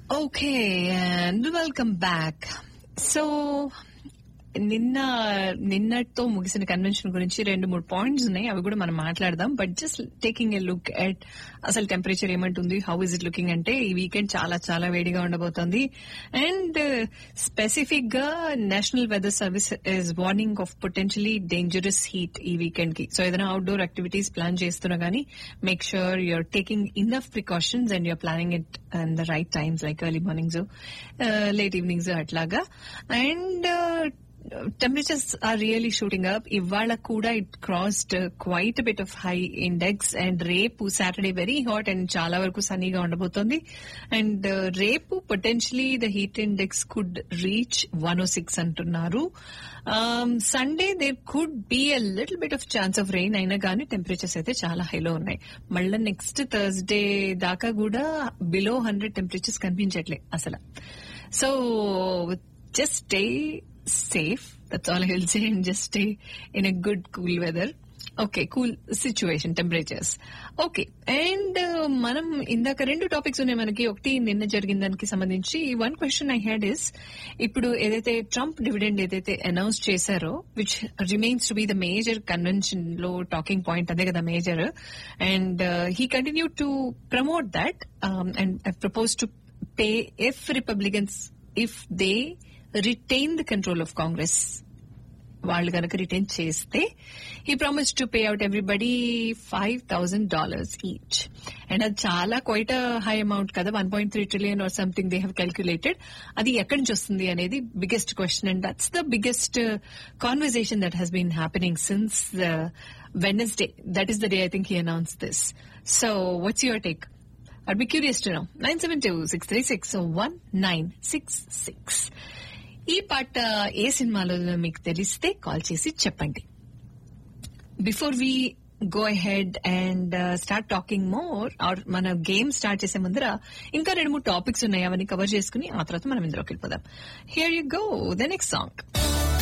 Okay, and welcome back. So, నిన్న నిన్నటితో ముగిసిన కన్వెన్షన్ గురించి రెండు మూడు పాయింట్స్ ఉన్నాయి అవి కూడా మనం మాట్లాడదాం but just taking a look at అసలు టెంపరేచర్ ఏమంటుంది హౌ ఇస్ ఇట్ లుకింగ్ అంటే ఈ వీకెండ్ చాలా చాలా వేడిగా ఉండబోతోంది అండ్ స్పెసిఫిక్ గా national weather service is warning of potentially dangerous heat ఈ వీకెండ్ కి సో ఏదైనా అవుట్డోర్ యాక్టివిటీస్ ప్లాన్ చేస్తున్నా గానీ make sure you're taking enough precautions and you're planning it and the right times like early mornings late evenings అట్లాగా and temperatures are really shooting up. ఇవాళ కూడా it crossed quite bit of high index and రేపు Saturday very hot and చాలా వరకు సన్నీగా ఉండబోతోంది and రేపు potentially the heat index could reach one oh six అంటున్నారు Sunday there could be a little bit of chance of rain అయినా కానీ temperatures అయితే చాలా హైలో ఉన్నాయి మళ్ళీ నెక్స్ట్ థర్స్డే దాకా కూడా బిలో హండ్రెడ్ టెంపరేచర్స్ కనిపించట్లే అసలు so just stay safe. That's all I will say and just stay in a good cool weather. Okay cool situation temperatures okay and మనం ఇందాక రెండు టాపిక్స్ ఉన్నాయి మనకి ఒకటి నిన్న జరిగిన దానికి సంబంధించి one question I had is ఇప్పుడు ఏదైతే ట్రంప్ డివిడెండ్ ఏదైతే అనౌన్స్ చేశారో which remains to be the major convention లో టాకింగ్ పాయింట్ అదే కదా major and he continue to promote that and propose to pay if Republicans if they retain the control of Congress వాళ్ళు కనుక retain చేస్తే ఈ promise to pay out everybody five thousand dollars each and అది చాలా quite high amount కదా one point three trillion or something they have calculated అది ఎక్కడి నుంచి వస్తుంది అనేది biggest question and that's the biggest conversation that he's been happening since Wednesday that is the day I think he announce this so what's your take I'd be curious to know. 972-636-1966. ఈ పాట ఏ సినిమాలో మీకు తెలిస్తే call చేసి చెప్పండి before we go head and start talking more or మన game start చేసే ముందర ఇంకా రెండు మూడు టాపిక్స్ ఉన్నాయి అవన్నీ కవర్ చేసుకుని ఆ తర్వాత మనం ఇందులోకి వెళ్ళిపోదాం here you go the next song